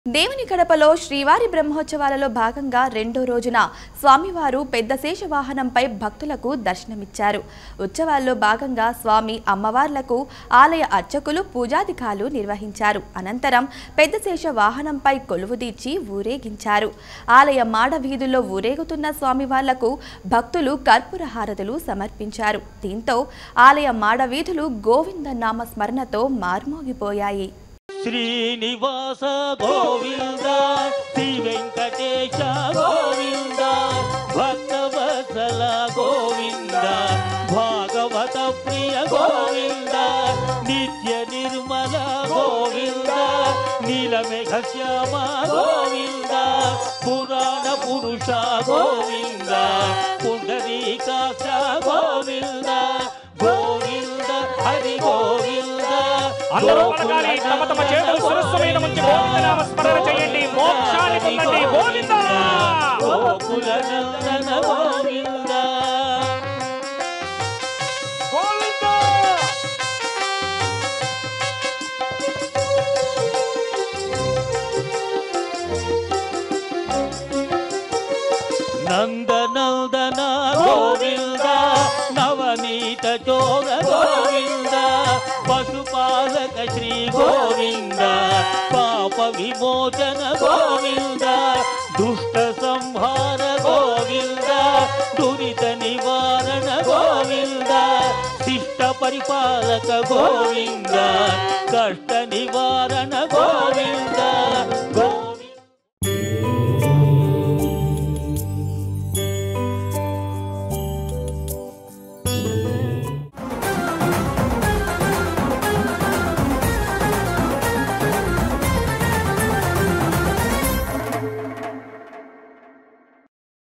దేవుని కడపలో శ్రీవారి బ్రహ్మోత్సవాలలో భాగంగా రెండో రోజున స్వామివారు పెద్ద శేష వాహనంపై భక్తులకు దర్శనమిచ్చారు ఉత్సవాల్లో భాగంగా స్వామి అమ్మవార్లకు ఆలయ అర్చకులు పూజాధికాలు నిర్వహించారు అనంతరం పెద్ద శేష వాహనంపై కొలువుదీర్చి ఊరేగించారు ఆలయ మాడ వీధుల్లో ఊరేగుతున్న స్వామివార్లకు భక్తులు కర్పూర హారతులు సమర్పించారు దీంతో ఆలయ మాడ వీధులు గోవింద నామ స్మరణతో మార్మోగిపోయాయి శ్రీనివాస గోవింద శ్రీ వెంకటేశ గోవింద భక్తవత్సల గోవింద భాగవత ప్రియ గోవింద నిత్య నిర్మల గోవింద నీలమేఘ శ్యామ గోవింద పురాణ పురుష గోవింద పుండరీకాక్ష గోవింద గోవింద హరి గోవింద అందరూ పలకాలి తమ తమ చేతులు శిరస్సు మీద ఉంచి గోవిందనామ స్మరణ చేయండి మోక్షాన్ని పొందండి గోవింద గోకుల నందన గోవింద గోవింద నందనందన గోవింద నవనీత చోర గోవింద పశుపాలక శ్రీ గోవింద పాప విమోచన గోవింద దుష్ట సంహార గోవింద దురిత నివారణ గోవింద శిష్ట పరిపాలక గోవింద కష్ట నివారణ గోవింద